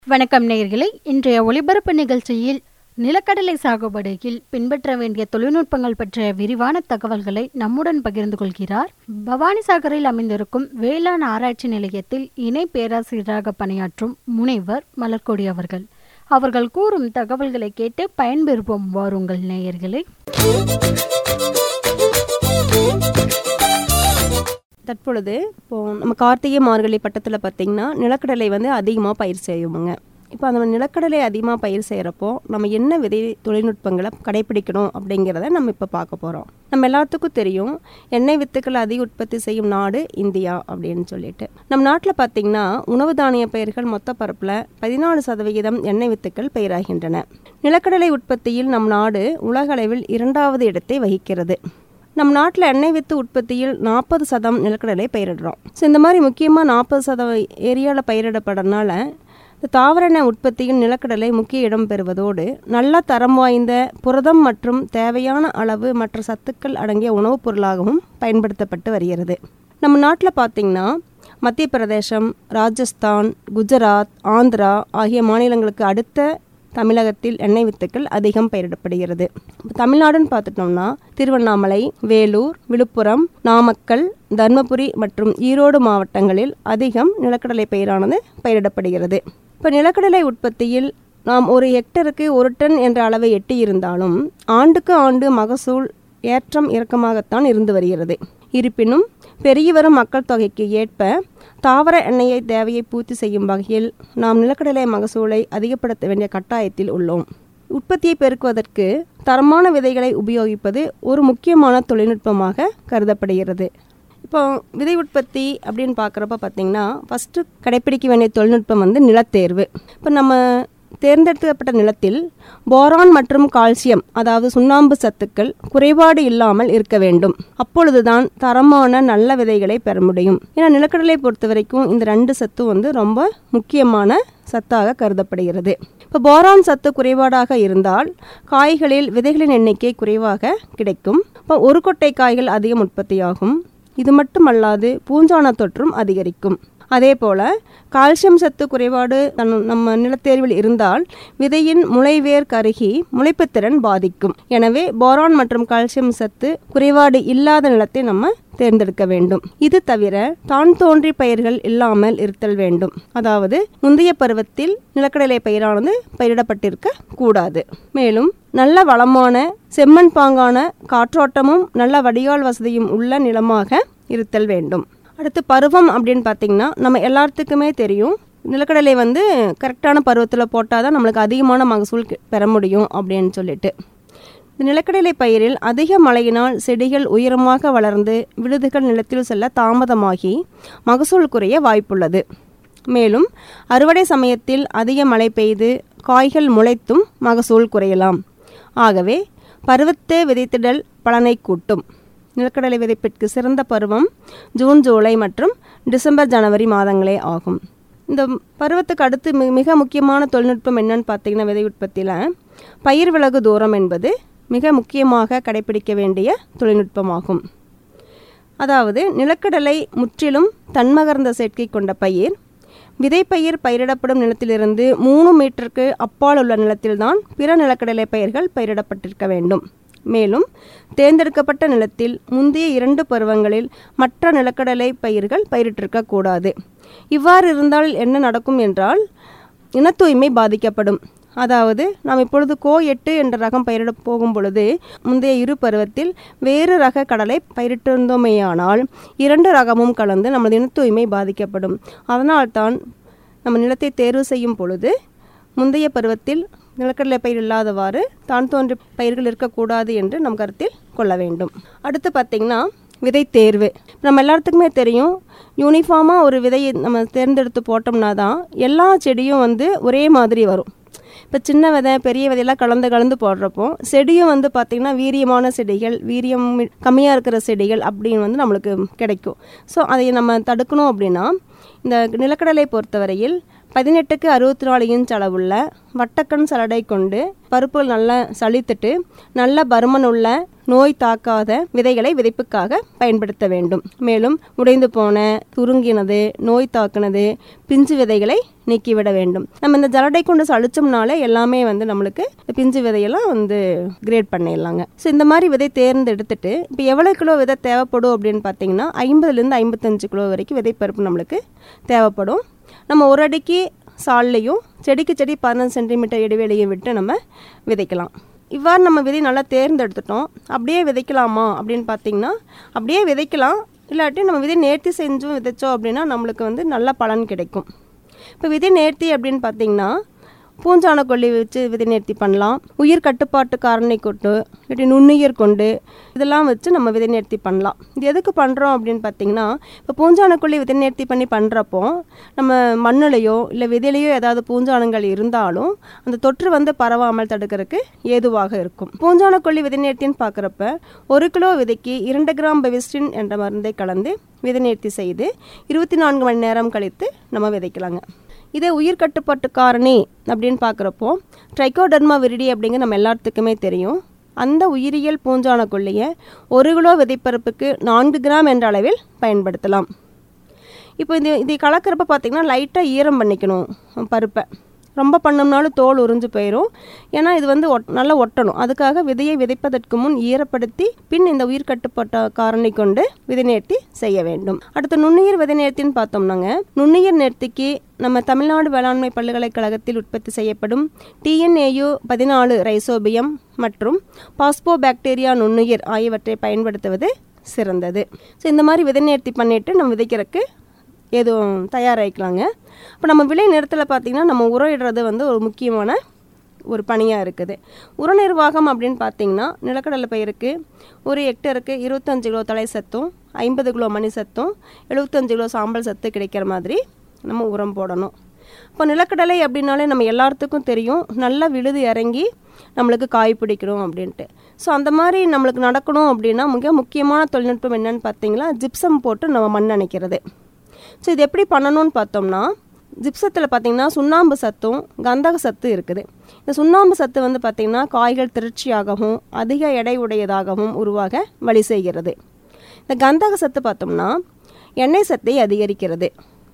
வணக்கம் நேயர்களே இன்றைய ஒளிபரப்பு நிகழ்ச்சியில் நிலக்கடலை சாகுபடியில் பின்பற்ற வேண்டிய தொழில்நுட்பங்கள் பற்றிய விரிவான தகவல்களை நம்முடன் பகிர்ந்து கொள்கிறார் பவானிசாகரில் அமைந்திருக்கும் வேளாண் ஆராய்ச்சி நிலையத்தில் இணை பேராசிரியராக பணியாற்றும் முனைவர் மலர்கொடி அவர்கள் அவர்கள் கூறும் தகவல்களை கேட்டு பயன்பெறுவோம் வாருங்கள் நேயர்களே தற்பொழுது இப்போ நம்ம கார்த்திகை மார்கழி பட்டத்தில் பார்த்திங்கன்னா நிலக்கடலை வந்து அதிகமாக பயிர் செய்வோங்க இப்போ அந்த நிலக்கடலை அதிகமாக பயிர் செய்கிறப்போ நம்ம என்ன விதை தொழில்நுட்பங்களை கடைபிடிக்கணும் அப்படிங்கிறத நம்ம இப்போ பார்க்க போகிறோம் நம்ம எல்லாத்துக்கும் தெரியும் எண்ணெய் வித்துக்கள் அதிக உற்பத்தி செய்யும் நாடு இந்தியா அப்படின்னு சொல்லிட்டு நம்ம நாட்டில் பார்த்திங்கன்னா உணவு தானிய பயிர்கள் மொத்த பரப்பில் பதினாலு சதவிகிதம் எண்ணெய் வித்துக்கள் பயிராகின்றன நிலக்கடலை உற்பத்தியில் நம் நாடு உலக அளவில் இரண்டாவது இடத்தை வகிக்கிறது நம் நாட்டில் எண்ணெய் வித்து உற்பத்தியில் நாற்பது சதம் நிலக்கடலை பயிரிடுறோம் ஸோ இந்த மாதிரி முக்கியமாக நாற்பது சதம் ஏரியாவில் பயிரிடப்படுறதுனால இந்த தாவர எண்ணெய் உற்பத்தியில் நிலக்கடலை முக்கிய இடம் பெறுவதோடு நல்ல தரம் வாய்ந்த புரதம் மற்றும் தேவையான அளவு மற்ற சத்துக்கள் அடங்கிய உணவுப் பொருளாகவும் பயன்படுத்தப்பட்டு வருகிறது நம்ம நாட்டில் பார்த்திங்கன்னா மத்திய பிரதேசம் ராஜஸ்தான் குஜராத் ஆந்திரா ஆகிய மாநிலங்களுக்கு அடுத்த தமிழகத்தில் எண்ணெய் வித்துக்கள் அதிகம் பயிரிடப்படுகிறது தமிழ்நாடுன்னு பார்த்துட்டோம்னா திருவண்ணாமலை வேலூர் விழுப்புரம் நாமக்கல் தர்மபுரி மற்றும் ஈரோடு மாவட்டங்களில் அதிகம் நிலக்கடலை பயிரானது பயிரிடப்படுகிறது இப்போ நிலக்கடலை உற்பத்தியில் நாம் ஒரு ஹெக்டருக்கு ஒரு டன் என்ற அளவை எட்டி இருந்தாலும் ஆண்டுக்கு ஆண்டு மகசூல் ஏற்றம் இறக்கமாகத்தான் இருந்து வருகிறது இருப்பினும் பெருகி வரும் மக்கள் தொகைக்கு ஏற்ப தாவர எண்ணெயை தேவையை பூர்த்தி செய்யும் வகையில் நாம் நிலக்கடலை மகசூலை அதிகப்படுத்த வேண்டிய கட்டாயத்தில் உள்ளோம் உற்பத்தியை பெருக்குவதற்கு தரமான விதைகளை உபயோகிப்பது ஒரு முக்கியமான தொழில்நுட்பமாக கருதப்படுகிறது இப்போ விதை உற்பத்தி அப்படின்னு பார்க்குறப்ப பார்த்திங்கன்னா ஃபஸ்ட்டு கடைப்பிடிக்க வேண்டிய தொழில்நுட்பம் வந்து நிலத்தேர்வு இப்போ நம்ம தேர்ந்தெடுக்கப்பட்ட நிலத்தில் போரான் மற்றும் கால்சியம் அதாவது சுண்ணாம்பு சத்துக்கள் குறைபாடு இல்லாமல் இருக்க வேண்டும் அப்பொழுதுதான் தரமான நல்ல விதைகளை பெற முடியும் ஏன்னா நிலக்கடலை பொறுத்த வரைக்கும் இந்த ரெண்டு சத்தும் வந்து ரொம்ப முக்கியமான சத்தாக கருதப்படுகிறது இப்போ போரான் சத்து குறைபாடாக இருந்தால் காய்களில் விதைகளின் எண்ணிக்கை குறைவாக கிடைக்கும் இப்போ ஒரு கொட்டை காய்கள் அதிகம் உற்பத்தியாகும் இது மட்டுமல்லாது பூஞ்சான தொற்றும் அதிகரிக்கும் அதே போல் கால்சியம் சத்து குறைபாடு தன் நம்ம நிலத்தேர்வில் இருந்தால் விதையின் முளைவேர் கருகி முளைப்புத்திறன் பாதிக்கும் எனவே போரான் மற்றும் கால்சியம் சத்து குறைபாடு இல்லாத நிலத்தை நம்ம தேர்ந்தெடுக்க வேண்டும் இது தவிர தான் தோன்றி பயிர்கள் இல்லாமல் இருத்தல் வேண்டும் அதாவது முந்தைய பருவத்தில் நிலக்கடலை பயிரானது பயிரிடப்பட்டிருக்க கூடாது மேலும் நல்ல வளமான செம்மண் பாங்கான காற்றோட்டமும் நல்ல வடிகால் வசதியும் உள்ள நிலமாக இருத்தல் வேண்டும் அடுத்து பருவம் அப்படின்னு பார்த்தீங்கன்னா நம்ம எல்லாத்துக்குமே தெரியும் நிலக்கடலை வந்து கரெக்டான பருவத்தில் போட்டால் தான் நம்மளுக்கு அதிகமான மகசூல் பெற முடியும் அப்படின்னு சொல்லிட்டு இந்த நிலக்கடலை பயிரில் அதிக மழையினால் செடிகள் உயரமாக வளர்ந்து விழுதுகள் நிலத்தில் செல்ல தாமதமாகி மகசூல் குறைய வாய்ப்புள்ளது மேலும் அறுவடை சமயத்தில் அதிக மழை பெய்து காய்கள் முளைத்தும் மகசூல் குறையலாம் ஆகவே பருவத்தே விதைத்திடல் பலனை கூட்டும் நிலக்கடலை விதைப்பிற்கு சிறந்த பருவம் ஜூன் ஜூலை மற்றும் டிசம்பர் ஜனவரி மாதங்களே ஆகும் இந்த பருவத்துக்கு அடுத்து மிக முக்கியமான தொழில்நுட்பம் என்னன்னு பார்த்தீங்கன்னா விதை உற்பத்தியில் பயிர் விலகு தூரம் என்பது மிக முக்கியமாக கடைபிடிக்க வேண்டிய தொழில்நுட்பமாகும் அதாவது நிலக்கடலை முற்றிலும் தன்மகர்ந்த சேர்க்கை கொண்ட பயிர் விதைப்பயிர் பயிரிடப்படும் நிலத்திலிருந்து மூணு மீட்டருக்கு அப்பால் உள்ள நிலத்தில்தான் பிற நிலக்கடலை பயிர்கள் பயிரிடப்பட்டிருக்க வேண்டும் மேலும் தேர்ந்தெடுக்கப்பட்ட நிலத்தில் முந்தைய இரண்டு பருவங்களில் மற்ற நிலக்கடலை பயிர்கள் பயிரிட்டிருக்க கூடாது இவ்வாறு இருந்தால் என்ன நடக்கும் என்றால் இன தூய்மை பாதிக்கப்படும் அதாவது நாம் இப்பொழுது கோ எட்டு என்ற ரகம் பயிரிட போகும் பொழுது முந்தைய இரு பருவத்தில் வேறு ரக கடலை பயிரிட்டிருந்தோமேயானால் இரண்டு ரகமும் கலந்து நமது இன தூய்மை பாதிக்கப்படும் அதனால்தான் நம்ம நிலத்தை தேர்வு செய்யும் பொழுது முந்தைய பருவத்தில் நிலக்கடலை பயிர் இல்லாதவாறு தான் தோன்றி பயிர்கள் இருக்கக்கூடாது என்று நம் கருத்தில் கொள்ள வேண்டும் அடுத்து பார்த்திங்கன்னா விதை தேர்வு நம்ம எல்லாத்துக்குமே தெரியும் யூனிஃபார்மாக ஒரு விதையை நம்ம தேர்ந்தெடுத்து போட்டோம்னா தான் எல்லா செடியும் வந்து ஒரே மாதிரி வரும் இப்போ சின்ன விதை பெரிய விதையெல்லாம் கலந்து கலந்து போடுறப்போ செடியும் வந்து பார்த்திங்கன்னா வீரியமான செடிகள் வீரியம் கம்மியாக இருக்கிற செடிகள் அப்படின்னு வந்து நம்மளுக்கு கிடைக்கும் ஸோ அதை நம்ம தடுக்கணும் அப்படின்னா இந்த நிலக்கடலை பொறுத்தவரையில் பதினெட்டுக்கு அறுபத்தி நாலு இன்ச் அளவுள்ள வட்டக்கண் சலடை கொண்டு பருப்புகள் நல்லா சலித்துட்டு நல்ல பருமன் உள்ள நோய் தாக்காத விதைகளை விதைப்புக்காக பயன்படுத்த வேண்டும் மேலும் உடைந்து போன சுருங்கினது நோய் தாக்குனது பிஞ்சு விதைகளை நீக்கிவிட வேண்டும் நம்ம இந்த ஜலடை கொண்டு சளிச்சோம்னாலே எல்லாமே வந்து நம்மளுக்கு பிஞ்சு விதையெல்லாம் வந்து கிரேட் பண்ணிடலாங்க ஸோ இந்த மாதிரி விதை தேர்ந்தெடுத்துட்டு இப்போ எவ்வளோ கிலோ விதை தேவைப்படும் அப்படின்னு பார்த்தீங்கன்னா ஐம்பதுலேருந்து ஐம்பத்தஞ்சு கிலோ வரைக்கும் விதைப்பருப்பு நம்மளுக்கு தேவைப்படும் நம்ம ஒரு அடிக்கு சால்லையும் செடிக்கு செடி பதினஞ்சு சென்டிமீட்டர் இடைவெளியை விட்டு நம்ம விதைக்கலாம் இவ்வாறு நம்ம விதை நல்லா தேர்ந்தெடுத்துட்டோம் அப்படியே விதைக்கலாமா அப்படின்னு பார்த்தீங்கன்னா அப்படியே விதைக்கலாம் இல்லாட்டி நம்ம விதை நேர்த்தி செஞ்சும் விதைச்சோம் அப்படின்னா நம்மளுக்கு வந்து நல்ல பலன் கிடைக்கும் இப்போ விதை நேர்த்தி அப்படின்னு பார்த்தீங்கன்னா பூஞ்சான கொல்லி வச்சு விதை நேர்த்தி பண்ணலாம் உயிர் கட்டுப்பாட்டு காரணி கொண்டு இல்லாட்டி நுண்ணுயிர் கொண்டு இதெல்லாம் வச்சு நம்ம விதை நேர்த்தி பண்ணலாம் இது எதுக்கு பண்ணுறோம் அப்படின்னு பார்த்தீங்கன்னா இப்போ பூஞ்சான கொல்லி விதை நேர்த்தி பண்ணி பண்ணுறப்போ நம்ம மண்ணுலையோ இல்லை விதையிலையோ ஏதாவது பூஞ்சானங்கள் இருந்தாலும் அந்த தொற்று வந்து பரவாமல் தடுக்கிறதுக்கு ஏதுவாக இருக்கும் பூஞ்சான கொல்லி விதை நேர்த்தின்னு பார்க்குறப்ப ஒரு கிலோ விதைக்கு இரண்டு கிராம் பெவிஸ்டின் என்ற மருந்தை கலந்து விதை நேர்த்தி செய்து இருபத்தி நான்கு மணி நேரம் கழித்து நம்ம விதைக்கலாங்க இதே உயிர் கட்டுப்பாட்டு காரணி அப்படின்னு பார்க்குறப்போ ட்ரைகோடர்மா விரிடி அப்படிங்கிற நம்ம எல்லாத்துக்குமே தெரியும் அந்த உயிரியல் பூஞ்சான கொல்லியை ஒரு கிலோ விதைப்பரப்புக்கு நான்கு கிராம் என்ற அளவில் பயன்படுத்தலாம் இப்போ இது இதை கலக்கிறப்ப பார்த்திங்கன்னா லைட்டாக ஈரம் பண்ணிக்கணும் பருப்பை ரொம்ப பண்ணோம்னாலும் தோல் உறிஞ்சு போயிடும் ஏன்னா இது வந்து ஒட் நல்லா ஒட்டணும் அதுக்காக விதையை விதைப்பதற்கு முன் ஈரப்படுத்தி பின் இந்த உயிர் கட்டுப்பட்ட காரணி கொண்டு விதை நேர்த்தி செய்ய வேண்டும் அடுத்து நுண்ணுயிர் விதை நேர்த்தின்னு பார்த்தோம்னாங்க நுண்ணுயிர் நேர்த்திக்கு நம்ம தமிழ்நாடு வேளாண்மை பல்கலைக்கழகத்தில் உற்பத்தி செய்யப்படும் டிஎன்ஏயு பதினாலு ரைசோபியம் மற்றும் பாஸ்போ பாக்டீரியா நுண்ணுயிர் ஆகியவற்றை பயன்படுத்துவது சிறந்தது ஸோ இந்த மாதிரி விதை நேர்த்தி பண்ணிவிட்டு நம்ம விதைக்கிறதுக்கு எதுவும் தயாராகிக்கலாங்க இப்போ நம்ம விளை நிறத்தில் பார்த்திங்கன்னா நம்ம உரம் இடுறது வந்து ஒரு முக்கியமான ஒரு பணியாக இருக்குது உர நிர்வாகம் அப்படின்னு பார்த்தீங்கன்னா நிலக்கடலை பயிருக்கு ஒரு ஹெக்டருக்கு இருபத்தஞ்சு கிலோ தலை சத்தும் ஐம்பது கிலோ மணி சத்தும் எழுபத்தஞ்சு கிலோ சாம்பல் சத்து கிடைக்கிற மாதிரி நம்ம உரம் போடணும் இப்போ நிலக்கடலை அப்படின்னாலே நம்ம எல்லாத்துக்கும் தெரியும் நல்லா விழுது இறங்கி நம்மளுக்கு காய் பிடிக்கணும் அப்படின்ட்டு ஸோ அந்த மாதிரி நம்மளுக்கு நடக்கணும் அப்படின்னா மிக முக்கியமான தொழில்நுட்பம் என்னன்னு பார்த்தீங்கன்னா ஜிப்சம் போட்டு நம்ம மண் அணைக்கிறது ஸோ இது எப்படி பண்ணணும்னு பார்த்தோம்னா ஜிப்சத்தில் பார்த்தீங்கன்னா சுண்ணாம்பு சத்தும் கந்தக சத்து இருக்குது இந்த சுண்ணாம்பு சத்து வந்து பார்த்திங்கன்னா காய்கள் திரட்சியாகவும் அதிக எடை உடையதாகவும் உருவாக வழி செய்கிறது இந்த கந்தக சத்து பார்த்தோம்னா எண்ணெய் சத்தை அதிகரிக்கிறது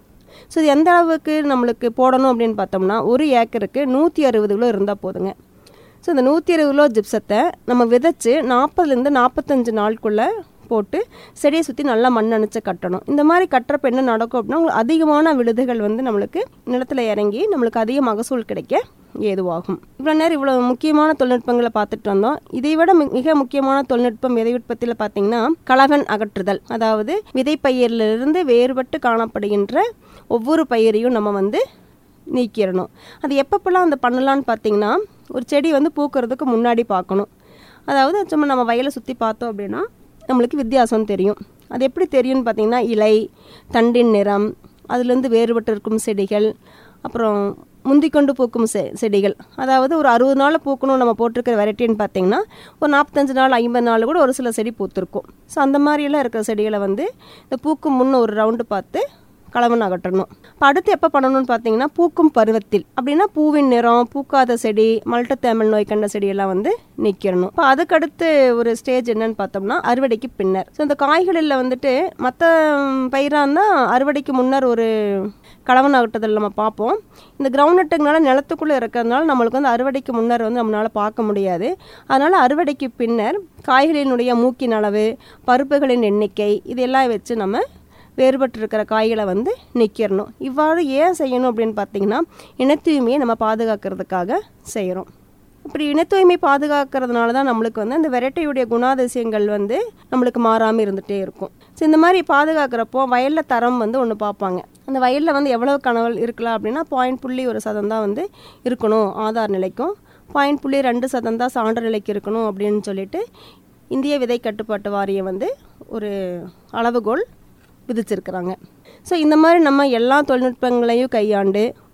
ஸோ இது எந்த அளவுக்கு நம்மளுக்கு போடணும் அப்படின்னு பார்த்தோம்னா ஒரு ஏக்கருக்கு நூற்றி அறுபது கிலோ இருந்தால் போதுங்க ஸோ இந்த நூற்றி இருபது கிலோ ஜிப்சத்தை நம்ம விதைச்சு நாற்பதுலேருந்து நாற்பத்தஞ்சு நாளுக்குள்ளே போட்டு செடியை சுற்றி நல்லா மண் அணைச்சு கட்டணும் இந்த மாதிரி கட்டுறப்ப என்ன நடக்கும் அப்படின்னா உங்களுக்கு அதிகமான விழுதுகள் வந்து நம்மளுக்கு நிலத்தில் இறங்கி நம்மளுக்கு அதிக மகசூல் கிடைக்க ஏதுவாகும் இவ்வளோ நேரம் இவ்வளோ முக்கியமான தொழில்நுட்பங்களை பார்த்துட்டு வந்தோம் இதை விட மி- மிக முக்கியமான தொழில்நுட்பம் விதை உற்பத்தியில் பார்த்தீங்கன்னா கலகன் அகற்றுதல் அதாவது விதைப்பயிரிலிருந்து வேறுபட்டு காணப்படுகின்ற ஒவ்வொரு பயிரையும் நம்ம வந்து நீக்கிடணும் அது எப்பப்பெல்லாம் அந்த பண்ணலான்னு பார்த்தீங்கன்னா ஒரு செடி வந்து பூக்கிறதுக்கு முன்னாடி பார்க்கணும் அதாவது சும்மா நம்ம வயலை சுற்றி பார்த்தோம் அப்படின்னா நம்மளுக்கு வித்தியாசம் தெரியும் அது எப்படி தெரியும்னு பார்த்தீங்கன்னா இலை தண்டின் நிறம் அதுலேருந்து வேறுபட்டு இருக்கும் செடிகள் அப்புறம் முந்திக்கொண்டு பூக்கும் செ செடிகள் அதாவது ஒரு அறுபது நாள் பூக்கணும் நம்ம போட்டிருக்கிற வெரைட்டின்னு பார்த்தீங்கன்னா ஒரு நாற்பத்தஞ்சு நாள் ஐம்பது நாள் கூட ஒரு சில செடி பூத்திருக்கும் ஸோ அந்த மாதிரியெல்லாம் இருக்கிற செடிகளை வந்து இந்த பூக்கும் முன்ன ஒரு ரவுண்டு பார்த்து களவன் அகற்றணும் இப்போ அடுத்து எப்போ பண்ணணும்னு பார்த்தீங்கன்னா பூக்கும் பருவத்தில் அப்படின்னா பூவின் நிறம் பூக்காத செடி மல்டத்தேமல் நோய் கண்ட செடியெல்லாம் வந்து நீக்கிடணும் இப்போ அதுக்கடுத்து ஒரு ஸ்டேஜ் என்னன்னு பார்த்தோம்னா அறுவடைக்கு பின்னர் ஸோ இந்த காய்களில் வந்துட்டு மற்ற பயிராக இருந்தால் அறுவடைக்கு முன்னர் ஒரு களவன் அகட்டுதல் நம்ம பார்ப்போம் இந்த கிரவுண்ட் நட்டுங்கனால நிலத்துக்குள்ளே இருக்கிறதுனால நம்மளுக்கு வந்து அறுவடைக்கு முன்னர் வந்து நம்மளால் பார்க்க முடியாது அதனால் அறுவடைக்கு பின்னர் காய்களினுடைய மூக்கின் அளவு பருப்புகளின் எண்ணிக்கை இதெல்லாம் வச்சு நம்ம வேறுபட்டிருக்கிற காய்களை வந்து நிற்கிறணும் இவ்வாறு ஏன் செய்யணும் அப்படின்னு பார்த்தீங்கன்னா இனத்தூய்மையை நம்ம பாதுகாக்கிறதுக்காக செய்கிறோம் இப்படி இனத்தூய்மை பாதுகாக்கிறதுனால தான் நம்மளுக்கு வந்து அந்த வெரைட்டியுடைய குணாதிசயங்கள் வந்து நம்மளுக்கு மாறாமல் இருந்துகிட்டே இருக்கும் ஸோ இந்த மாதிரி பாதுகாக்கிறப்போ வயலில் தரம் வந்து ஒன்று பார்ப்பாங்க அந்த வயலில் வந்து எவ்வளவு கனவல் இருக்கலாம் அப்படின்னா பாயிண்ட் புள்ளி ஒரு சதம் தான் வந்து இருக்கணும் ஆதார் நிலைக்கும் பாயிண்ட் புள்ளி ரெண்டு சதம் தான் சான்று நிலைக்கு இருக்கணும் அப்படின்னு சொல்லிட்டு இந்திய விதை கட்டுப்பாட்டு வாரியம் வந்து ஒரு அளவுகோல் விதிச்சிருக்கிறாங்க ஸோ இந்த மாதிரி நம்ம எல்லா தொழில்நுட்பங்களையும் கையாண்டு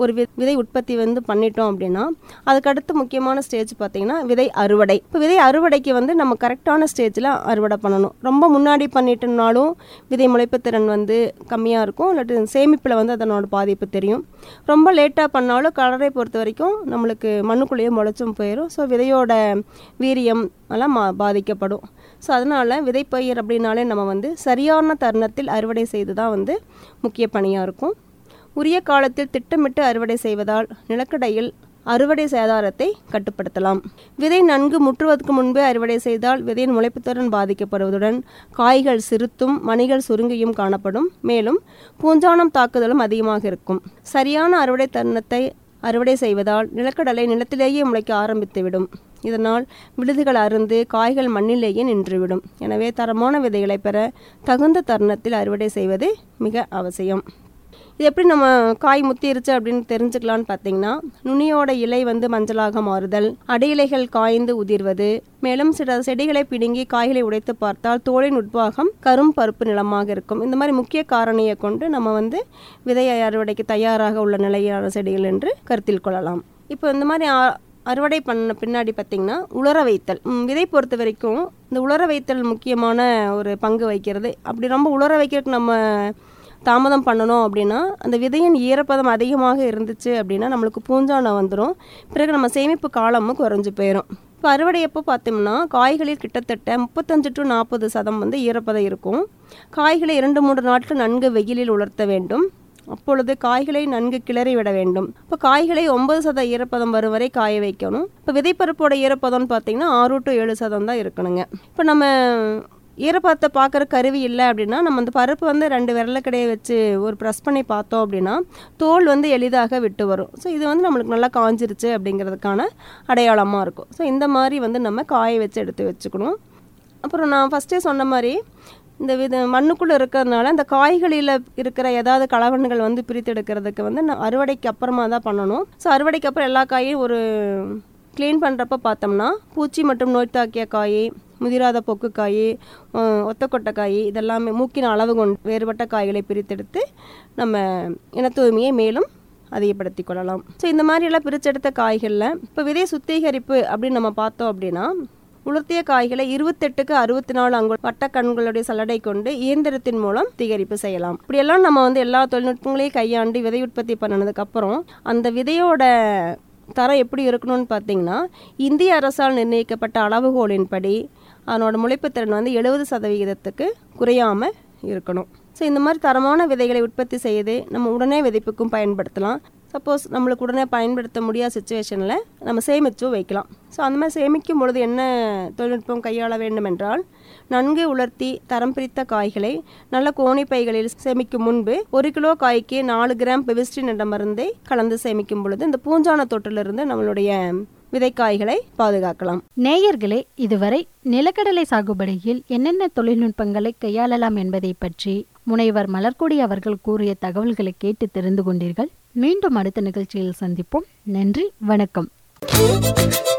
ஒரு வி- விதை உற்பத்தி வந்து பண்ணிட்டோம் அப்படின்னா அதுக்கடுத்து முக்கியமான ஸ்டேஜ் பார்த்தீங்கன்னா விதை அறுவடை இப்போ விதை அறுவடைக்கு வந்து நம்ம கரெக்டான ஸ்டேஜில் அறுவடை பண்ணணும் ரொம்ப முன்னாடி பண்ணிட்டோம்னாலும் விதை முளைப்பு திறன் வந்து கம்மியாக இருக்கும் இல்லாட்டி சேமிப்பில் வந்து அதனோட பாதிப்பு தெரியும் ரொம்ப லேட்டாக பண்ணாலும் கலரை பொறுத்த வரைக்கும் நம்மளுக்கு மண்ணுக்குள்ளேயே முளைச்சும் போயிடும் ஸோ விதையோட வீரியம் எல்லாம் மா பாதிக்கப்படும் ஸோ அதனால் விதைப்பயிர் அப்படின்னாலே நம்ம வந்து சரியான தருணத்தில் அறுவடை செய்து தான் வந்து முக்கிய பணியாக இருக்கும் உரிய காலத்தில் திட்டமிட்டு அறுவடை செய்வதால் நிலக்கடையில் அறுவடை சேதாரத்தை கட்டுப்படுத்தலாம் விதை நன்கு முற்றுவதற்கு முன்பே அறுவடை செய்தால் விதையின் முளைப்புத்திறன் பாதிக்கப்படுவதுடன் காய்கள் சிறுத்தும் மணிகள் சுருங்கியும் காணப்படும் மேலும் பூஞ்சானம் தாக்குதலும் அதிகமாக இருக்கும் சரியான அறுவடை தருணத்தை அறுவடை செய்வதால் நிலக்கடலை நிலத்திலேயே முளைக்க ஆரம்பித்துவிடும் இதனால் விழுதுகள் அருந்து காய்கள் மண்ணிலேயே நின்றுவிடும் எனவே தரமான விதைகளை பெற தகுந்த தருணத்தில் அறுவடை செய்வது மிக அவசியம் இது எப்படி நம்ம காய் முத்திருச்சு அப்படின்னு தெரிஞ்சுக்கலான்னு பார்த்தீங்கன்னா நுனியோட இலை வந்து மஞ்சளாக மாறுதல் அடியிலைகள் காய்ந்து உதிர்வது மேலும் சில செடிகளை பிடுங்கி காய்களை உடைத்து பார்த்தால் தோலின் உட்பாகம் கரும் பருப்பு நிலமாக இருக்கும் இந்த மாதிரி முக்கிய காரணியை கொண்டு நம்ம வந்து விதை அறுவடைக்கு தயாராக உள்ள நிலையான செடிகள் என்று கருத்தில் கொள்ளலாம் இப்போ இந்த மாதிரி ஆ- அறுவடை பண்ண பின்னாடி பார்த்திங்கன்னா உலர வைத்தல் ம், விதை பொறுத்த வரைக்கும் இந்த உலர வைத்தல் முக்கியமான ஒரு பங்கு வகிக்கிறது அப்படி ரொம்ப உலர வைக்கிறதுக்கு நம்ம தாமதம் பண்ணணும் அப்படின்னா அந்த விதையின் ஈரப்பதம் அதிகமாக இருந்துச்சு அப்படின்னா நம்மளுக்கு பூஞ்சானம் வந்துடும் பிறகு நம்ம சேமிப்பு காலமும் குறைஞ்சு போயிடும் இப்போ அறுவடை எப்போ பார்த்தோம்னா காய்களில் கிட்டத்தட்ட முப்பத்தஞ்சு டு நாற்பது சதம் வந்து ஈரப்பதம் இருக்கும் காய்களை இரண்டு மூன்று நாட்கள் நன்கு வெயிலில் உலர்த்த வேண்டும் அப்பொழுது காய்களை நன்கு கிளறி விட வேண்டும் இப்போ காய்களை ஒன்பது சத ஈரப்பதம் வரும் வரை காய வைக்கணும் இப்போ விதைப்பருப்போட ஈரப்பதம்னு பார்த்தீங்கன்னா ஆறு டு ஏழு சதம் தான் இருக்கணுங்க இப்போ நம்ம ஈரப்பதத்தை பார்க்குற கருவி இல்லை அப்படின்னா நம்ம அந்த பருப்பு வந்து ரெண்டு விரலக்கடையை வச்சு ஒரு ப்ரெஸ் பண்ணி பார்த்தோம் அப்படின்னா தோல் வந்து எளிதாக விட்டு வரும் ஸோ இது வந்து நம்மளுக்கு நல்லா காஞ்சிருச்சு அப்படிங்கிறதுக்கான அடையாளமாக இருக்கும் ஸோ இந்த மாதிரி வந்து நம்ம காய வச்சு எடுத்து வச்சுக்கணும் அப்புறம் நான் ஃபஸ்ட்டே சொன்ன மாதிரி இந்த வித மண்ணுக்குள்ளே இருக்கிறதுனால இந்த காய்களில் இருக்கிற ஏதாவது கலவன்கள் வந்து பிரித்தெடுக்கிறதுக்கு வந்து நான் அறுவடைக்கு அப்புறமா தான் பண்ணணும் ஸோ அறுவடைக்கு அப்புறம் எல்லா காயும் ஒரு க்ளீன் பண்ணுறப்ப பார்த்தோம்னா பூச்சி மற்றும் நோய் தாக்கிய காய் முதிராத பொக்கு காய் அஹ், ஒத்தக்கொட்டை காய் இதெல்லாமே மூக்கின் அளவு கொண்டு வேறுபட்ட காய்களை பிரித்தெடுத்து நம்ம இன தூய்மையை மேலும் அதிகப்படுத்திக் கொள்ளலாம் ஸோ இந்த மாதிரி எல்லாம் பிரிச்செடுத்த காய்களில் இப்போ விதை சுத்திகரிப்பு அப்படின்னு நம்ம பார்த்தோம் அப்படின்னா உலர்த்திய காய்களை இருபத்தெட்டுக்கு அறுபத்தி நாலு அங்குல வட்ட கண்களுடைய சல்லடை கொண்டு இயந்திரத்தின் மூலம் சுத்திகரிப்பு செய்யலாம் இப்படியெல்லாம் நம்ம வந்து எல்லா தொழில்நுட்பங்களையும் கையாண்டு விதை உற்பத்தி பண்ணனதுக்கு அப்புறம் அந்த விதையோட தரம் எப்படி இருக்கணும்னு பார்த்தீங்கன்னா இந்திய அரசால் நிர்ணயிக்கப்பட்ட அளவுகோலின்படி அதனோட முளைப்புத்திறன் வந்து எழுபது சதவிகிதத்துக்கு குறையாமல் இருக்கணும் ஸோ இந்த மாதிரி தரமான விதைகளை உற்பத்தி செய்து நம்ம உடனே விதைப்புக்கும் பயன்படுத்தலாம் சப்போஸ் நம்மளுக்கு உடனே பயன்படுத்த முடியாத சுச்சுவேஷனில் நம்ம சேமிச்சும் வைக்கலாம் ஸோ அந்த மாதிரி சேமிக்கும் பொழுது என்ன தொழில்நுட்பம் கையாள வேண்டும் என்றால் நன்கு உலர்த்தி தரம் பிரித்த காய்களை நல்ல கோணி பைகளில் சேமிக்கும் முன்பு ஒரு கிலோ காய்க்கு நாலு கிராம் பெவிஸ்டின் என்ற மருந்தை கலந்து சேமிக்கும் பொழுது இந்த பூஞ்சான தொற்றிலிருந்து நம்மளுடைய விதைக்காய்களை பாதுகாக்கலாம் நேயர்களே இதுவரை நிலக்கடலை சாகுபடியில் என்னென்ன தொழில்நுட்பங்களை கையாளலாம் என்பதை பற்றி முனைவர் மலர்கொடி அவர்கள் கூறிய தகவல்களை கேட்டு தெரிந்து கொண்டீர்கள் மீண்டும் அடுத்த நிகழ்ச்சியில் சந்திப்போம் நன்றி வணக்கம்